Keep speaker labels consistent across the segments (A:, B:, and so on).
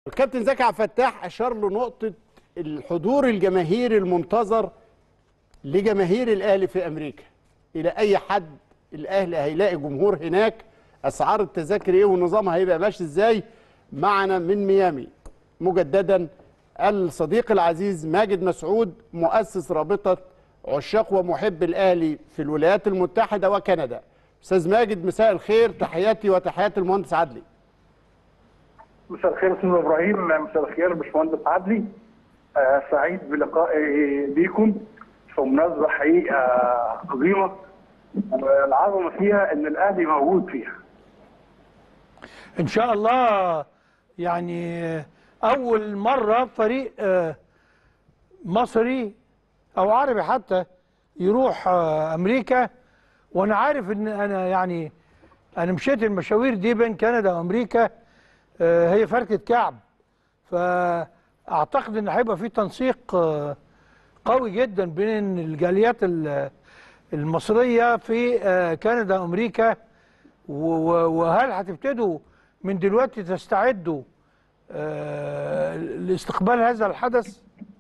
A: الكابتن زكي عبد الفتاح اشار لنقطه الحضور الجماهيري المنتظر لجماهير الاهلي في امريكا الى اي حد الاهلي هيلاقي جمهور هناك اسعار التذاكر ايه ونظامها هيبقى ماشي ازاي معنا من ميامي مجددا الصديق العزيز ماجد مسعود مؤسس رابطه عشاق ومحب الاهلي في الولايات المتحده وكندا استاذ ماجد مساء الخير تحياتي وتحيات المهندس عدلي
B: مساء الخير استاذ ابراهيم مساء الخير باشمهندس عدلي آه سعيد بلقائي بيكم في مناسبه حقيقه عظيمه والعظمه فيها ان الاهلي موجود فيها
C: ان شاء الله يعني اول مره فريق آه، مصري او عربي حتى يروح آه، امريكا وانا عارف ان انا يعني انا مشيت المشاوير دي بين كندا وامريكا آه، هي فركه كعب فاعتقد ان هيبقى في تنسيق آه، قوي جدا بين الجاليات ال- المصريه في آه، كندا وامريكا و- و- وهل هتبتدوا من دلوقتي تستعدوا آه، لاستقبال هذا الحدث؟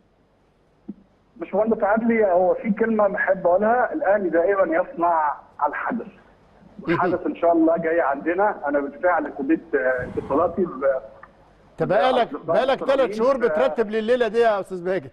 B: باشمهندس عدلي هو في كلمه بحب اقولها الاهلي دائما يصنع الحدث الحدث ان شاء الله جاي عندنا انا بالفعل ابتديت آه، اتصالاتي ب-
A: انت بقالك
B: أصدقاء
A: بقالك ثلاث
B: مصريين
A: شهور
B: في-
A: بترتب لليله دي يا استاذ ماجد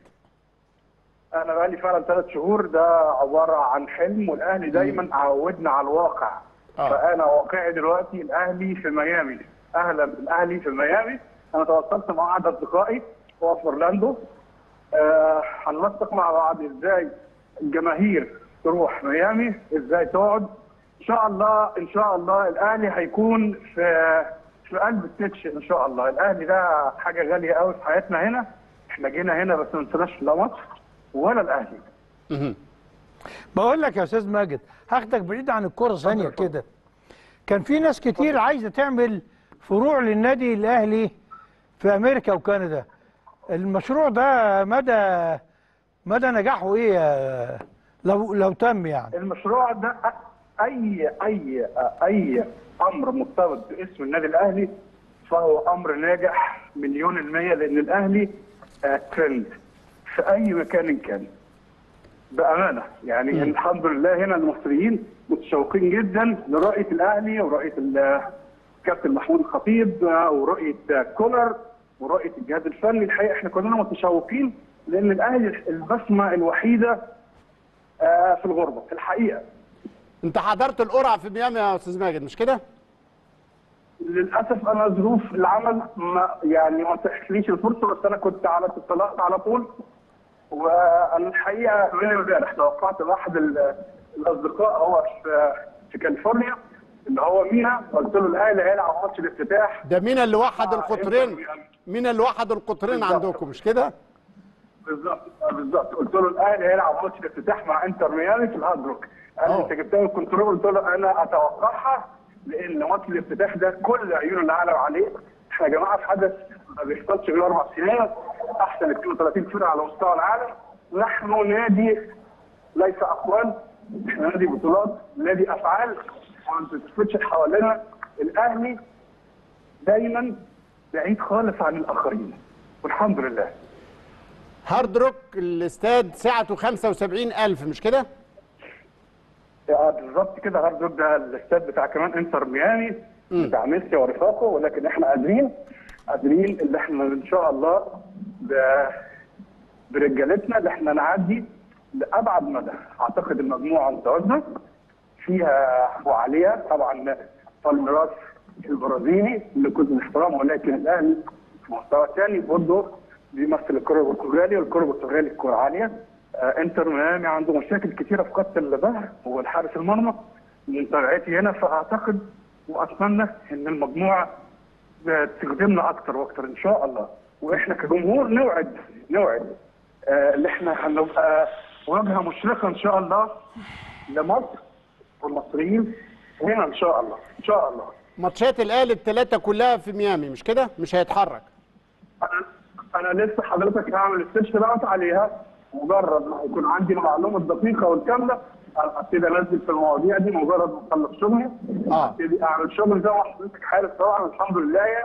B: انا بقالي فعلا ثلاث شهور ده عباره عن حلم والاهلي دايما عودنا على الواقع
A: آه.
B: فانا واقعي دلوقتي الاهلي في ميامي اهلا بالاهلي في ميامي انا تواصلت مع احد اصدقائي هو في اورلاندو آه، هننسق مع بعض ازاي الجماهير تروح ميامي ازاي تقعد ان شاء الله ان شاء الله الاهلي هيكون في في قلب التتش ان شاء الله الاهلي ده حاجه غاليه قوي في حياتنا هنا احنا جينا هنا بس ما ننساش لا مصر ولا الاهلي
A: مهم.
C: بقول لك يا استاذ ماجد هاخدك بعيد عن الكوره ثانيه كده كان في ناس كتير عايزه تعمل فروع للنادي الاهلي في امريكا وكندا المشروع ده مدى مدى نجاحه ايه يا- لو لو تم يعني
B: المشروع ده اي اي اي امر مرتبط باسم النادي الاهلي فهو امر ناجح مليون المية لان الاهلي آه، ترند في اي مكان كان بامانه يعني
A: مم.
B: الحمد لله هنا المصريين متشوقين جدا لرؤيه الاهلي ورؤيه ال- كابتن محمود الخطيب آه، ورؤيه آه، كولر ورؤيه الجهاز الفني الحقيقه احنا كلنا متشوقين لان الاهلي البسمه الوحيده آه، في الغربه في الحقيقه
A: انت حضرت القرعه في ميامي يا استاذ ماجد مش كده
B: للاسف انا ظروف العمل ما يعني ما تحليش الفرصه بس انا كنت على اتصالات على طول وانا الحقيقه من امبارح توقعت واحد ال- الاصدقاء هو في في كاليفورنيا اللي هو مينا قلت له الاهلي هيلعب ماتش الافتتاح
A: ده مين اللي وحد
B: آه،
A: القطرين
B: إنتر ميامي.
A: مين اللي وحد القطرين
B: بالظبط.
A: عندكم مش كده
B: بالظبط آه، بالظبط قلت له الاهلي هيلعب ماتش الافتتاح مع انتر ميامي في الهارد روك قال لي
A: آه.
B: انت جبتها من الكنترول قلت له انا اتوقعها لان ماتش الافتتاح ده كل عيون العالم عليه احنا يا جماعه في حدث ما بيحصلش غير اربع سنين احسن 32 فرقه على مستوى العالم نحن نادي ليس اقوال احنا نادي بطولات نادي افعال وما تتفتش حوالينا الاهلي دايما بعيد خالص عن الاخرين والحمد لله
A: هارد روك الاستاد سعته 75000 مش كده
B: آه، بالظبط كده هارد روك ده الاستاد بتاع كمان انتر ميامي بتاع ميسي ورفاقه ولكن احنا قادرين قادرين اللي احنا ان شاء الله ب- برجالتنا اللي احنا نعدي لابعد مدى اعتقد المجموعه متوازنه فيها وعليها طبعا بالميراس البرازيلي لكل الاحترام ولكن الاهلي في مستوى ثاني برضه بيمثل الكره البرتغالي والكره البرتغالي الكره عاليه آه انتر ميامي عنده مشاكل كثيره في خط الظهر والحارس المرمى من طبيعتي هنا فاعتقد واتمنى ان المجموعه تخدمنا اكتر واكتر ان شاء الله واحنا كجمهور نوعد نوعد آه اللي احنا هنبقى واجهه مشرقه ان شاء الله لمصر والمصريين هنا ان شاء الله ان شاء الله
A: ماتشات الاهلي الثلاثه كلها في ميامي مش كده مش هيتحرك
B: انا انا لسه حضرتك هعمل السيرش دوت عليها مجرد ما يكون عندي المعلومه الدقيقه والكامله ابتدي انزل في المواضيع دي مجرد ما اخلص شغلي
A: آه.
B: ابتدي اعمل شغل زي ما حضرتك عارف طبعا الحمد لله يعني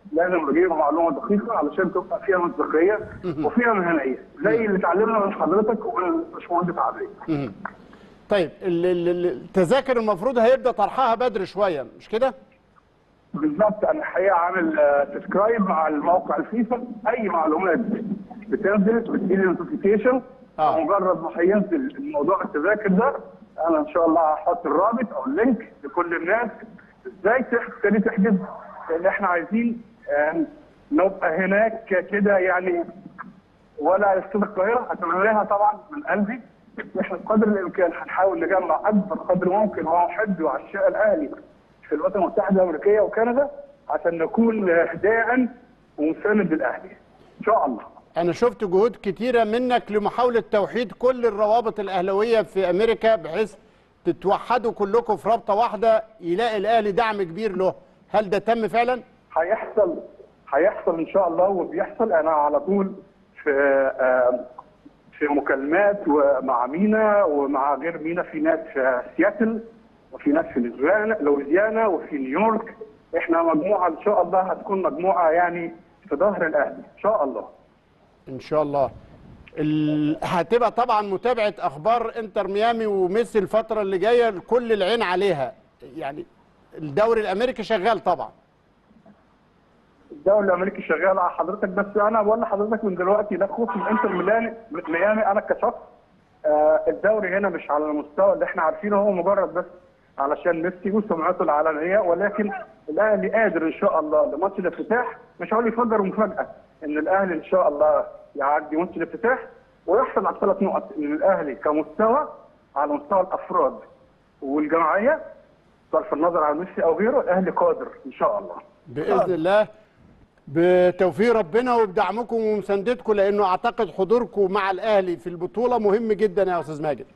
B: لازم نجيب معلومه دقيقه علشان تبقى فيها مصداقيه وفيها مهنيه زي اللي اتعلمنا من حضرتك والباشمهندس عبد
A: طيب ال- ال- ال- التذاكر المفروض هيبدا طرحها بدري شويه مش كده؟
B: بالظبط انا الحقيقه عامل سبسكرايب مع الموقع الفيفا اي معلومات بتنزل بتجيلي نوتيفيكيشن
A: آه.
B: مجرد ما هينزل الموضوع التذاكر ده انا ان شاء الله هحط الرابط او اللينك لكل الناس ازاي تبتدي تحجز لان احنا عايزين آه، نبقى هناك كده يعني ولا استاد القاهره اتمناها طبعا من قلبي احنا بقدر الامكان هنحاول نجمع اكبر قدر ممكن من محبي وعشاق الاهلي في الولايات المتحده الامريكيه وكندا عشان نكون داعم ومساند للاهلي ان شاء الله
A: انا شفت جهود كتيره منك لمحاوله توحيد كل الروابط الاهلاويه في امريكا بحيث تتوحدوا كلكم في رابطه واحده يلاقي الاهلي دعم كبير له هل ده تم فعلا
B: هيحصل هيحصل ان شاء الله وبيحصل انا على طول في آه، في مكالمات ومع مينا ومع غير مينا في ناس في سياتل وفي ناس في لوزيانا لوزيانا وفي نيويورك احنا مجموعه ان شاء الله هتكون مجموعه يعني في ظهر الاهلي ان شاء الله
A: ان شاء الله ال... هتبقى طبعا متابعه اخبار انتر ميامي وميسي الفتره اللي جايه كل العين عليها يعني الدوري الامريكي شغال طبعا
B: الدوري الامريكي شغال على حضرتك بس انا بقول لحضرتك من دلوقتي ده خوف من انتر ميلان ميامي انا كشخص آه، الدوري هنا مش على المستوى اللي احنا عارفينه هو مجرد بس علشان ميسي وسمعته العالميه ولكن الاهلي قادر ان شاء الله لماتش الافتتاح مش هقول يفجر مفاجاه ان الاهلي ان شاء الله يعدي ماتش الافتتاح ويحصل على ثلاث نقط ان الاهلي كمستوى على مستوى الافراد والجماعيه بصرف النظر عن ميسي او غيره الاهلي قادر ان شاء الله
A: باذن الله بتوفيق ربنا وبدعمكم ومساندتكم لانه اعتقد حضوركم مع الاهلي في البطوله مهم جدا يا استاذ ماجد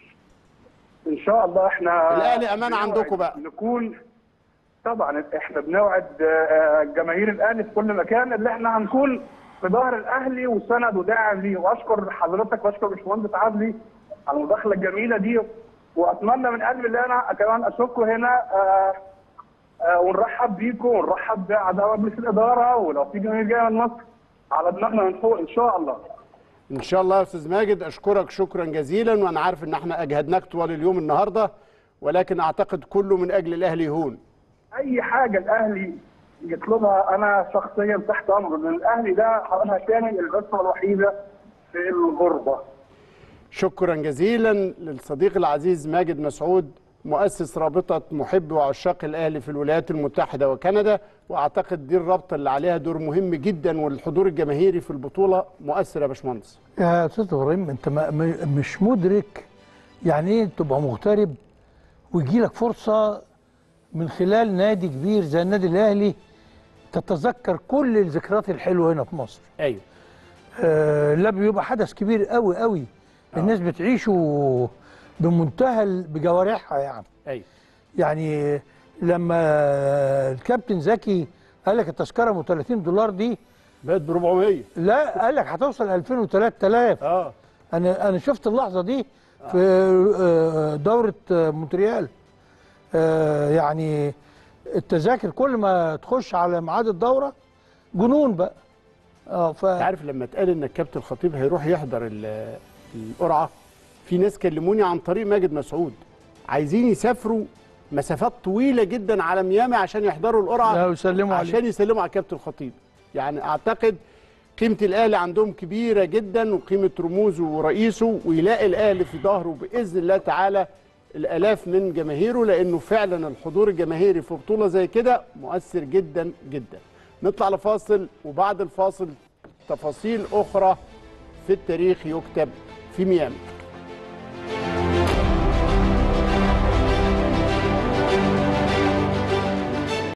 B: ان شاء الله احنا
A: الأهلي أمانة
B: بنوعد
A: عندكم بقى.
B: نكون طبعا احنا بنوعد آه، جماهير الاهلي في كل مكان اللي احنا هنكون في ظهر الاهلي وسند وداعم ليه واشكر حضرتك واشكر باشمهندس عدلي على المداخله الجميله دي واتمنى من قلبي ان انا كمان اشوفكم هنا آه، آه، ونرحب بيكم ونرحب باعضاء مجلس الاداره ولو في جماهير جايه من مصر على دماغنا من فوق ان شاء الله
A: ان شاء الله يا استاذ ماجد اشكرك شكرا جزيلا وانا عارف ان احنا اجهدناك طوال اليوم النهارده ولكن اعتقد كله من اجل الاهلي يهون
B: اي حاجه الاهلي يطلبها انا شخصيا تحت امره لان الاهلي ده هقولها تاني البسمه الوحيده في الغربه
A: شكرا جزيلا للصديق العزيز ماجد مسعود مؤسس رابطة محبي وعشاق الأهلي في الولايات المتحدة وكندا وأعتقد دي الرابطة اللي عليها دور مهم جدا والحضور الجماهيري في البطولة مؤثر يا باشمهندس
C: يا استاذ ابراهيم انت ما م- مش مدرك يعني ايه تبقى مغترب ويجي لك فرصه من خلال نادي كبير زي النادي الاهلي تتذكر كل الذكريات الحلوه هنا في مصر
A: أيوه
C: آه لا بيبقى حدث كبير قوي قوي الناس بتعيشه بمنتهى ال- بجوارحها يعني
A: أيوه
C: يعني لما الكابتن زكي قال لك التذكره ب 30 دولار دي
A: بقت ب 400
C: لا قال لك هتوصل 2000 و3000
A: اه
C: انا انا شفت اللحظه دي في آه، دوره آه، مونتريال آه، يعني التذاكر كل ما تخش على ميعاد الدوره جنون بقى اه ف
A: انت عارف لما اتقال ان الكابتن الخطيب هيروح يحضر ال- القرعه في ناس كلموني عن طريق ماجد مسعود عايزين يسافروا مسافات طويله جدا على ميامي عشان يحضروا القرعه
C: لا، ويسلموا عليه.
A: عشان يسلموا على الكابتن الخطيب يعني اعتقد قيمه الاهلي عندهم كبيره جدا وقيمه رموزه ورئيسه ويلاقي الاهلي في ظهره باذن الله تعالى الالاف من جماهيره لانه فعلا الحضور الجماهيري في بطوله زي كده مؤثر جدا جدا نطلع لفاصل وبعد الفاصل تفاصيل اخرى في التاريخ يكتب في ميامي